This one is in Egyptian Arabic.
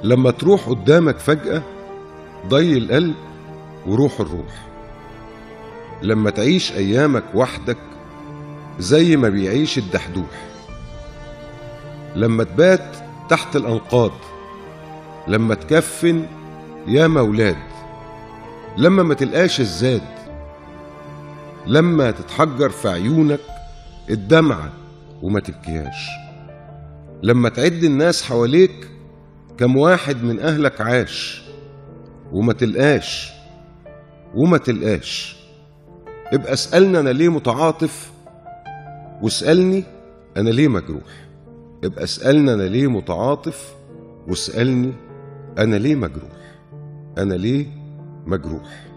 لما تروح قدامك فجأة ضي القلب وروح الروح لما تعيش أيامك وحدك زي ما بيعيش الدحدوح لما تبات تحت الأنقاض لما تكفن يا مولاد لما ما تلقاش الزاد لما تتحجر في عيونك الدمعة وما تبكيهاش لما تعد الناس حواليك كم واحد من أهلك عاش وما تلقاش وما تلقاش ابقى اسألني أنا ليه متعاطف واسألني أنا ليه مجروح ابقى اسألني أنا ليه متعاطف واسألني أنا ليه مجروح أنا ليه مجروح